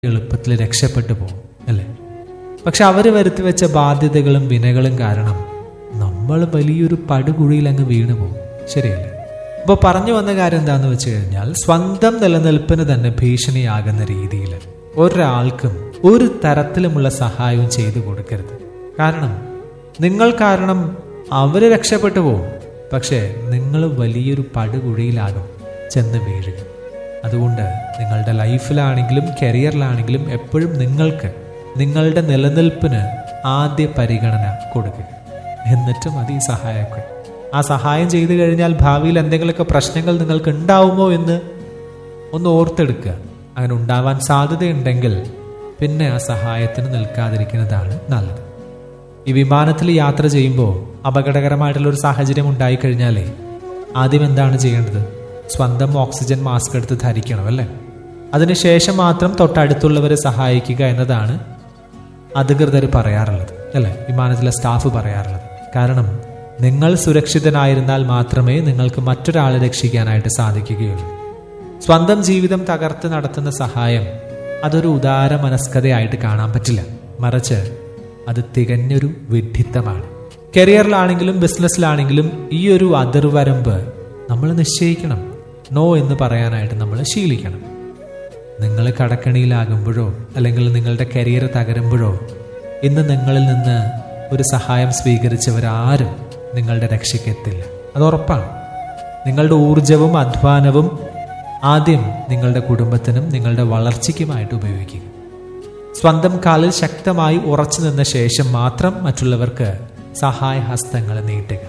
എളുപ്പത്തിൽ രക്ഷപ്പെട്ടു പോകും അല്ലേ പക്ഷെ അവർ വരുത്തി വെച്ച ബാധ്യതകളും വിനകളും കാരണം നമ്മൾ വലിയൊരു പടുകുഴിയിൽ അങ്ങ് വീണു പോകും ശരിയല്ലേ അപ്പോൾ പറഞ്ഞു വന്ന കാര്യം എന്താന്ന് വെച്ച് കഴിഞ്ഞാൽ സ്വന്തം നിലനിൽപ്പിന് തന്നെ ഭീഷണിയാകുന്ന രീതിയിൽ ഒരാൾക്കും ഒരു തരത്തിലുമുള്ള സഹായവും ചെയ്തു കൊടുക്കരുത് കാരണം നിങ്ങൾ കാരണം അവർ രക്ഷപ്പെട്ടു പോകും പക്ഷേ നിങ്ങൾ വലിയൊരു പടുകുഴിയിലാകും ചെന്ന് വീഴുക അതുകൊണ്ട് നിങ്ങളുടെ ലൈഫിലാണെങ്കിലും കരിയറിലാണെങ്കിലും എപ്പോഴും നിങ്ങൾക്ക് നിങ്ങളുടെ നിലനിൽപ്പിന് ആദ്യ പരിഗണന കൊടുക്കുക എന്നിട്ട് മതി ഈ സഹായമൊക്കെ ആ സഹായം ചെയ്തു കഴിഞ്ഞാൽ ഭാവിയിൽ എന്തെങ്കിലുമൊക്കെ പ്രശ്നങ്ങൾ നിങ്ങൾക്ക് ഉണ്ടാവുമോ എന്ന് ഒന്ന് ഓർത്തെടുക്കുക അങ്ങനെ ഉണ്ടാവാൻ സാധ്യതയുണ്ടെങ്കിൽ പിന്നെ ആ സഹായത്തിന് നിൽക്കാതിരിക്കുന്നതാണ് നല്ലത് ഈ വിമാനത്തിൽ യാത്ര ചെയ്യുമ്പോൾ അപകടകരമായിട്ടുള്ള ഒരു സാഹചര്യം ഉണ്ടായിക്കഴിഞ്ഞാലേ ആദ്യം എന്താണ് ചെയ്യേണ്ടത് സ്വന്തം ഓക്സിജൻ മാസ്ക് എടുത്ത് ധരിക്കണം അല്ലേ അതിനുശേഷം മാത്രം തൊട്ടടുത്തുള്ളവരെ സഹായിക്കുക എന്നതാണ് അധികൃതർ പറയാറുള്ളത് അല്ലേ വിമാനത്തിലെ സ്റ്റാഫ് പറയാറുള്ളത് കാരണം നിങ്ങൾ സുരക്ഷിതനായിരുന്നാൽ മാത്രമേ നിങ്ങൾക്ക് മറ്റൊരാളെ രക്ഷിക്കാനായിട്ട് സാധിക്കുകയുള്ളൂ സ്വന്തം ജീവിതം തകർത്ത് നടത്തുന്ന സഹായം അതൊരു ഉദാര മനസ്കതയായിട്ട് കാണാൻ പറ്റില്ല മറിച്ച് അത് തികഞ്ഞൊരു വിഡ്ഢിത്തമാണ് കരിയറിലാണെങ്കിലും ബിസിനസ്സിലാണെങ്കിലും ഈ ഒരു അതിർവരമ്പ് നമ്മൾ നിശ്ചയിക്കണം നോ എന്ന് പറയാനായിട്ട് നമ്മൾ ശീലിക്കണം നിങ്ങൾ കടക്കണിയിലാകുമ്പോഴോ അല്ലെങ്കിൽ നിങ്ങളുടെ കരിയർ തകരുമ്പോഴോ ഇന്ന് നിങ്ങളിൽ നിന്ന് ഒരു സഹായം സ്വീകരിച്ചവരാരും നിങ്ങളുടെ രക്ഷയ്ക്കെത്തില്ല അത് ഉറപ്പാണ് നിങ്ങളുടെ ഊർജവും അധ്വാനവും ആദ്യം നിങ്ങളുടെ കുടുംബത്തിനും നിങ്ങളുടെ വളർച്ചയ്ക്കുമായിട്ട് ഉപയോഗിക്കുക സ്വന്തം കാലിൽ ശക്തമായി ഉറച്ചു നിന്ന ശേഷം മാത്രം മറ്റുള്ളവർക്ക് സഹായഹസ്തങ്ങൾ നീട്ടുക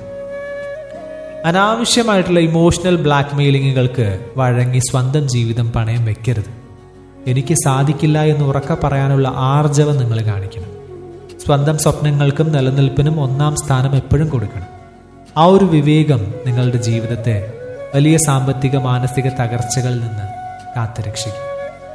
അനാവശ്യമായിട്ടുള്ള ഇമോഷണൽ ബ്ലാക്ക് മെയിലിങ്ങുകൾക്ക് വഴങ്ങി സ്വന്തം ജീവിതം പണയം വെക്കരുത് എനിക്ക് സാധിക്കില്ല എന്ന് ഉറക്ക പറയാനുള്ള ആർജവം നിങ്ങൾ കാണിക്കണം സ്വന്തം സ്വപ്നങ്ങൾക്കും നിലനിൽപ്പിനും ഒന്നാം സ്ഥാനം എപ്പോഴും കൊടുക്കണം ആ ഒരു വിവേകം നിങ്ങളുടെ ജീവിതത്തെ വലിയ സാമ്പത്തിക മാനസിക തകർച്ചകളിൽ നിന്ന് കാത്തുരക്ഷിക്കും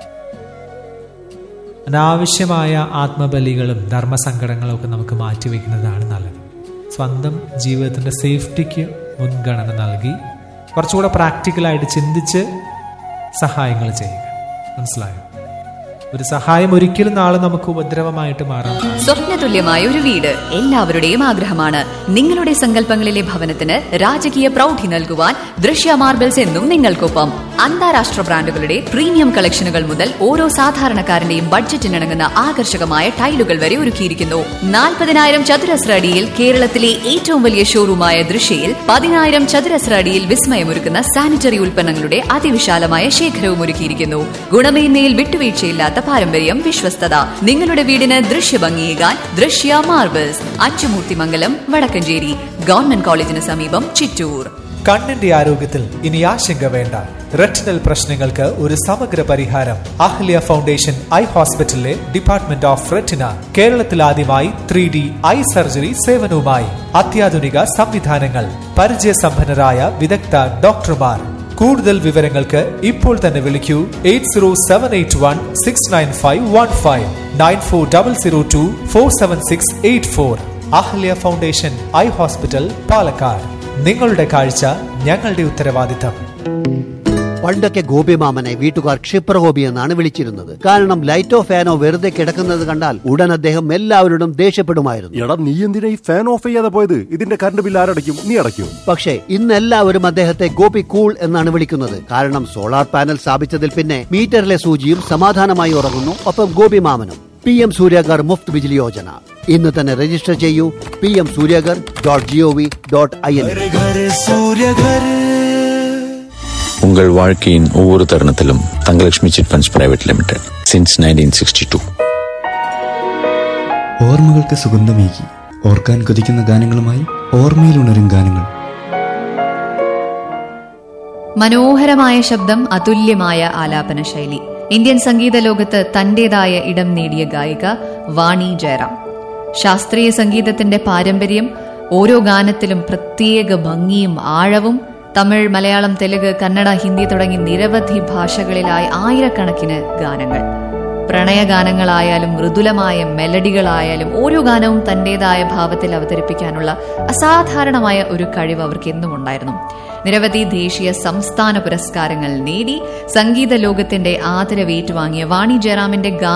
അനാവശ്യമായ ആത്മബലികളും ധർമ്മസങ്കടങ്ങളും ഒക്കെ നമുക്ക് മാറ്റിവെക്കുന്നതാണ് നല്ലത് സ്വന്തം ജീവിതത്തിൻ്റെ സേഫ്റ്റിക്ക് മുൻഗണന നൽകി കുറച്ചുകൂടെ പ്രാക്ടിക്കലായിട്ട് ചിന്തിച്ച് സഹായങ്ങൾ ചെയ്യുക മനസ്സിലായോ ഒരു സഹായം ഒരിക്കലും നാളെ നമുക്ക് ഉപദ്രവമായിട്ട് മാറാം സ്വപ്നതുല്യമായ ഒരു വീട് എല്ലാവരുടെയും ആഗ്രഹമാണ് നിങ്ങളുടെ സങ്കല്പങ്ങളിലെ ഭവനത്തിന് രാജകീയ പ്രൗഢി നൽകുവാൻ ദൃശ്യ മാർബിൾസ് എന്നും നിങ്ങൾക്കൊപ്പം അന്താരാഷ്ട്ര ബ്രാൻഡുകളുടെ പ്രീമിയം കളക്ഷനുകൾ മുതൽ ഓരോ സാധാരണക്കാരന്റെയും ബഡ്ജറ്റിനിണങ്ങുന്ന ആകർഷകമായ ടൈലുകൾ വരെ ഒരുക്കിയിരിക്കുന്നു നാൽപ്പതിനായിരം ചതുരശ്ര അടിയിൽ കേരളത്തിലെ ഏറ്റവും വലിയ ഷോറൂമായ ദൃശ്യയിൽ പതിനായിരം ചതുരശ്ര അടിയിൽ വിസ്മയമൊരുക്കുന്ന സാനിറ്ററി ഉൽപ്പന്നങ്ങളുടെ അതിവിശാലമായ ശേഖരവും ഒരുക്കിയിരിക്കുന്നു ഗുണമേന്മയിൽ വിട്ടുവീഴ്ചയില്ലാത്ത പാരമ്പര്യം വിശ്വസ്തത നിങ്ങളുടെ വീടിന് ദൃശ്യഭംഗിയേകാൻ ദൃശ്യ മാർബിൾസ് അച്ചുമൂർത്തിമംഗലം വടക്കഞ്ചേരി ഗവൺമെന്റ് കോളേജിന് സമീപം ചിറ്റൂർ കണ്ണിന്റെ ആരോഗ്യത്തിൽ ഇനി ആശങ്ക വേണ്ട റെറ്റിനൽ പ്രശ്നങ്ങൾക്ക് ഒരു സമഗ്ര പരിഹാരം അഹ്ല്യ ഫൗണ്ടേഷൻ ഐ ഹോസ്പിറ്റലിലെ ഡിപ്പാർട്ട്മെന്റ് ഓഫ് റെറ്റിന കേരളത്തിൽ ആദ്യമായി ത്രീ ഡി ഐ സർജറി സേവനവുമായി അത്യാധുനിക സംവിധാനങ്ങൾ പരിചയസമ്പന്നരായ വിദഗ്ധ ഡോക്ടർമാർ കൂടുതൽ വിവരങ്ങൾക്ക് ഇപ്പോൾ തന്നെ വിളിക്കൂ eight zero seven eight one six nine five one five nine four double zero two four seven six eight four Ahalya foundation eye hospital Palakkad നിങ്ങളുടെ കാഴ്ച ഞങ്ങളുടെ ഉത്തരവാദിത്തം പണ്ടൊക്കെ ഗോപിമാമനെ വീട്ടുകാർ ക്ഷിപ്രഗോപി എന്നാണ് വിളിച്ചിരുന്നത് കാരണം ലൈറ്റോ ഫാനോ വെറുതെ കിടക്കുന്നത് കണ്ടാൽ ഉടൻ അദ്ദേഹം എല്ലാവരോടും ദേഷ്യപ്പെടുമായിരുന്നു എടാ നീ എന്തിനാ ഈ ഫാൻ ഓഫ് ചെയ്യാതെ പോയത് ഇതിന്റെ കറണ്ട് ബില്ല് ആരടയ്ക്കും നീ അടയ്ക്കും പക്ഷേ ഇന്ന് എല്ലാവരും അദ്ദേഹത്തെ ഗോപി കൂൾ എന്നാണ് വിളിക്കുന്നത് കാരണം സോളാർ പാനൽ സ്ഥാപിച്ചതിൽ പിന്നെ മീറ്ററിലെ സൂചിയും സമാധാനമായി ഉറങ്ങുന്നു ഒപ്പം ഗോപിമാമനും പി എം സൂര്യഗർ മുഫ്ത് ബിജിലി യോജന ഇന്ന് തന്നെ രജിസ്റ്റർ ചെയ്യൂ P M Suryaghar dot G O V dot I N உங்கள் வாழ்க்கையின் ஒவ்வொரு தருணத்திலும் Thangalakshmi chit funds private limited since nineteen sixty two ഓർമ്മകൾക്ക് സുഗന്ധമേകി ഓർക്കാൻ കൊതിക്കുന്ന ഗാനങ്ങളുമായി ഓർമ്മയിൽ ഉണരും ഗാനങ്ങൾ മനോഹരമായ ശബ്ദം അതുല്യമായ ആലാപന ശൈലി ഇന്ത്യൻ സംഗീത ലോകത്ത് തന്റേതായ ഇടം നേടിയ ഗായിക വാണി ജയറാം ശാസ്ത്രീയ സംഗീതത്തിന്റെ പാരമ്പര്യം ഓരോ ഗാനത്തിലും പ്രത്യേക ഭംഗിയും ആഴവും തമിഴ് മലയാളം തെലുങ്ക് കന്നഡ ഹിന്ദി തുടങ്ങി നിരവധി ഭാഷകളിലായി ആയിരക്കണക്കിന് ഗാനങ്ങൾ പ്രണയഗാനങ്ങളായാലും മൃദുലമായ മെലഡികളായാലും ഓരോ ഗാനവും തന്റേതായ ഭാവത്തിൽ അവതരിപ്പിക്കാനുള്ള അസാധാരണമായ ഒരു കഴിവ് അവർക്ക് എന്നും ഉണ്ടായിരുന്നു നിരവധി ദേശീയ സംസ്ഥാന പുരസ്കാരങ്ങൾ നേടി സംഗീത ലോകത്തിന്റെ ആദരവ് ഏറ്റുവാങ്ങിയ വാണി ജയറാമിന്റെ